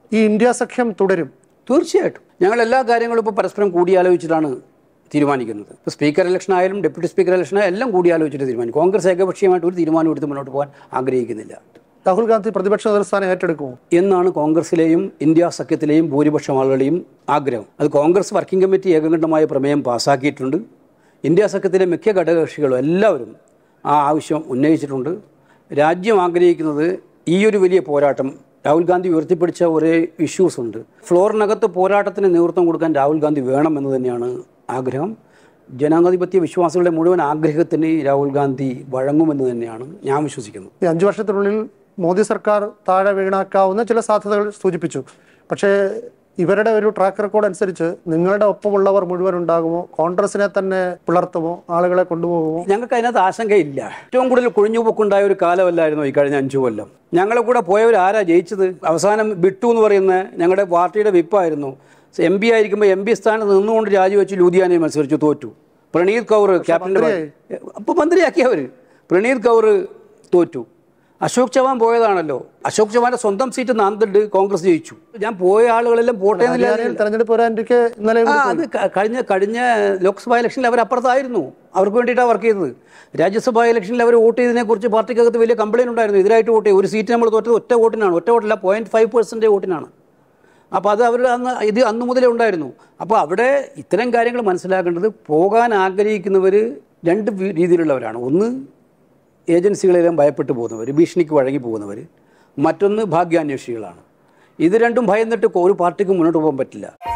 ഈ ഇന്ത്യ സഖ്യം തുടരും തീർച്ചയായിട്ടും ഞങ്ങൾ എല്ലാ കാര്യങ്ങളും ഇപ്പോൾ പരസ്പരം കൂടിയാലോചിച്ചിട്ടാണ് തീരുമാനിക്കുന്നത് ഇപ്പോൾ സ്പീക്കർ ഇലക്ഷൻ ആയാലും ഡെപ്യൂട്ടി സ്പീക്കർ ഇലക്ഷൻ ആയാലും എല്ലാം കൂടിയാലോചിച്ചിട്ട് തീരുമാനിക്കും കോൺഗ്രസ് ഏകപക്ഷീയമായിട്ട് ഒരു തീരുമാനം എടുത്ത് മുന്നോട്ട് പോകാൻ ആഗ്രഹിക്കുന്നില്ല രാഹുൽ ഗാന്ധി പ്രതിപക്ഷ നേതൃസ്ഥാനം ഏറ്റെടുക്കുമോ എന്നാണ് കോൺഗ്രസിലെയും ഇന്ത്യ സഖ്യത്തിലെയും ഭൂരിപക്ഷം ആളുകളെയും ആഗ്രഹം അത് കോൺഗ്രസ് വർക്കിംഗ് കമ്മിറ്റി ഏകകണ്ഠമായ പ്രമേയം പാസ്സാക്കിയിട്ടുണ്ട് ഇന്ത്യ സഖ്യത്തിലെ മിക്ക ഘടകകക്ഷികളും എല്ലാവരും ആ ആവശ്യം ഉന്നയിച്ചിട്ടുണ്ട് രാജ്യം ആഗ്രഹിക്കുന്നത് ഈ ഒരു വലിയ പോരാട്ടം രാഹുൽ ഗാന്ധി ഉയർത്തിപ്പിടിച്ച ഒരേ ഇഷ്യൂസ് ഉണ്ട് ഫ്ലോറിനകത്ത് പോരാട്ടത്തിന് നേതൃത്വം കൊടുക്കാൻ രാഹുൽ ഗാന്ധി വേണമെന്ന് തന്നെയാണ് ആഗ്രഹം ജനാധിപത്യ വിശ്വാസികളുടെ മുഴുവൻ ആഗ്രഹത്തിന് രാഹുൽ ഗാന്ധി വഴങ്ങുമെന്ന് തന്നെയാണ് ഞാൻ വിശ്വസിക്കുന്നത് ഈ അഞ്ചു വർഷത്തിനുള്ളിൽ മോദി സർക്കാർ താഴെ വീണാക്കാവുന്ന ചില സാധ്യതകൾ സൂചിപ്പിച്ചു പക്ഷേ ഇവരുടെ ഒരു ട്രാക്ക് റെക്കോർഡ് അനുസരിച്ച് നിങ്ങളുടെ ഒപ്പമുള്ളവർ മുഴുവൻ ഉണ്ടാകുമോ കോൺഗ്രസിനെ തന്നെ പിളർത്തുമോ ആളുകളെ കൊണ്ടുപോകുമോ ഞങ്ങൾക്ക് അതിനകത്ത് ആശങ്കയില്ല ഏറ്റവും കൂടുതൽ കുഴിഞ്ഞുപോക്കുണ്ടായ ഒരു കാലമല്ലായിരുന്നു ഈ കഴിഞ്ഞ അഞ്ചു കൊല്ലം ഞങ്ങളെ കൂടെ പോയവർ ആരാ ജയിച്ചത് അവസാനം ബിട്ടു എന്ന് പറയുന്ന ഞങ്ങളുടെ പാർട്ടിയുടെ വിപ്പായിരുന്നു എം പി ആയിരിക്കുമ്പോൾ എം പി സ്ഥാനത്ത് നിന്നുകൊണ്ട് രാജിവെച്ച് ലൂധിയാനയിൽ മത്സരിച്ചു തോറ്റു പ്രണീത് കൗർ ക്യാപ്റ്റൻ്റെ അപ്പോൾ മന്ത്രിയാക്കി അവർ പ്രണീത് കൗർ തോറ്റു അശോക് ചവാൻ പോയതാണല്ലോ അശോക് ചവാന്റെ സ്വന്തം സീറ്റ് നാന്തിട്ട് കോൺഗ്രസ് ജയിച്ചു ഞാൻ പോയ ആളുകളെല്ലാം പോട്ടെ എന്നില്ല ഹരിയാനയിൽ തെരഞ്ഞെടുപ്പ് വരാനിരിക്കെ ഇന്നലെ ആ അത് ക- കഴിഞ്ഞ കഴിഞ്ഞ ലോക്സഭാ ഇലക്ഷനിൽ അവർ അപ്പുറത്തായിരുന്നു അവർക്ക് വേണ്ടിയിട്ടാണ് വർക്ക് ചെയ്തത് രാജ്യസഭാ ഇലക്ഷനിൽ അവർ വോട്ട് ചെയ്തതിനെ കുറിച്ച് പാർട്ടിക്കകത്ത് വലിയ കംപ്ലയിൻ്റ് ഉണ്ടായിരുന്നു എതിരായിട്ട് വോട്ട് ചെയ്തു ഒരു സീറ്റ് നമ്മൾ തോറ്റത് ഒറ്റ വോട്ടിനാണ് ഒറ്റ വോട്ടില്ല പോയിന്റ് ഫൈവ് പെർസെൻറ്റ് വോട്ടിനാണ് അപ്പോൾ അത് അവർ അന്ന് ഇത് അന്ന് മുതലേ ഉണ്ടായിരുന്നു അപ്പോൾ അവിടെ ഇത്തരം കാര്യങ്ങൾ മനസ്സിലാക്കേണ്ടത് പോകാൻ ആഗ്രഹിക്കുന്നവർ രണ്ട് വി- രീതിയിലുള്ളവരാണ് ഒന്ന് ഏജൻസികളെല്ലാം ഭയപ്പെട്ടു പോകുന്നവർ ഭീഷണിക്ക് വഴങ്ങി പോകുന്നവർ മറ്റൊന്ന് ഭാഗ്യാന്വേഷികളാണ് ഇത് രണ്ടും ഭയന്നിട്ട് ഒരു പാർട്ടിക്കും മുന്നോട്ട് പോകാൻ പറ്റില്ല